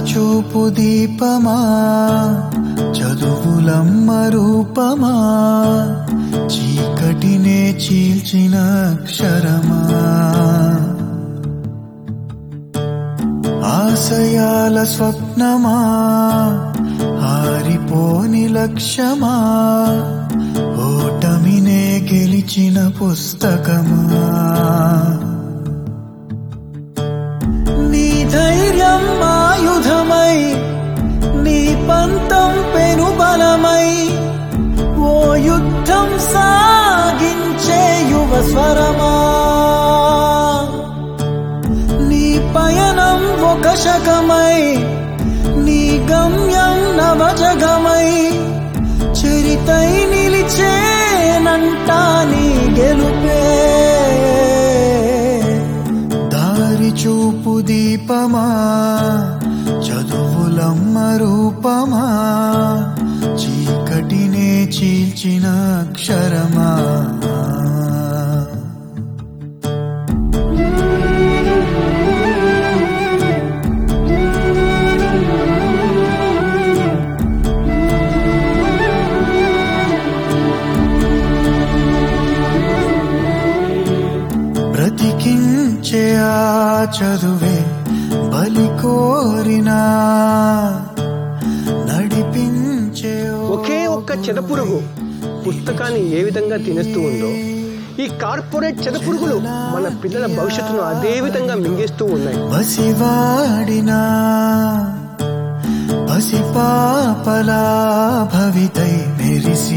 చూపు దీపమా చదువులమ్మ రూపమా చీకటినే చీల్చిన అక్షరమా ఆశయాల స్వప్నమా ఆరిపోని లక్ష్యమా ఓటమినే గెలిచిన పుస్తకమా నీ ధైర్యం ఆయుధమై నీ పంతం పెనుబలమై ఓ యుద్ధం సాగించే యువ స్వరమా నీ పయనం ఒక శకమై నీ గమ్యం నవజగమై చరితై నిలిచేనంటా నీ గెలుపే దారి చూపు దీపమా చదువులమ్మ రూపమా చీకటినే చీల్చిన అక్షరమా బ్రతికించే ఆ చదువే బలి కోరినా నడిపించే ఓ ఒకే ఒక్క చెదపురుగు పుస్తకాన్ని ఏ విధంగా తినేస్తూ ఉందో ఈ కార్పొరేట్ చెదపురుగులు మన పిల్లల భవిష్యత్తును అదే విధంగా మింగేస్తూ ఉన్నాయి బసివాడినా పసిపాపలా భవితై మెరిసి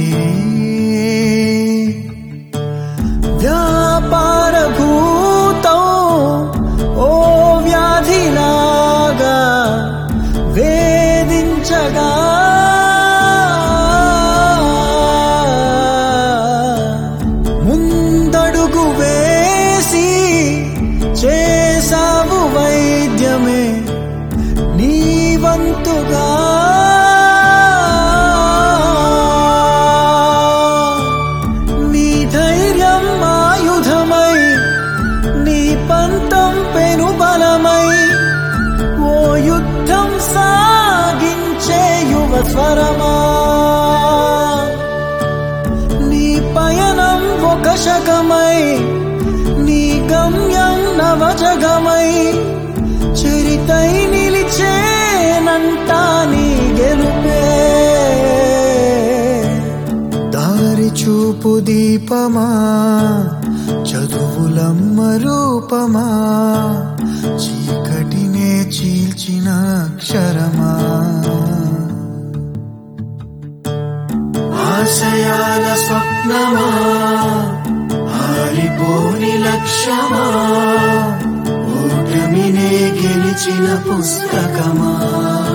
వ్యాపార భూతం ఓ వ్యాధిలాగా వేధించగా ముందడుగు వేసి చేసావు వైద్యమే నీ వంతుగా నీ ధైర్యం ఆయుధమై నీ పంతం పెనుబలమై ఓ యుద్ధం సాగించే యువ స్వరమా నీ పయనం ఒక శకమై నీ గమ్యం నవజగమై చరితై నిలిచేనంటా నీ గెలుపే దారి చూపు దీపమా చదువులమ్మ రూపమా చీకటినే చీల్చిన అక్షరమా ఆశయాల స్వప్నమా ఆరిపోని లక్ష్యమా ఓటమినే గెలిచిన పుస్తకమా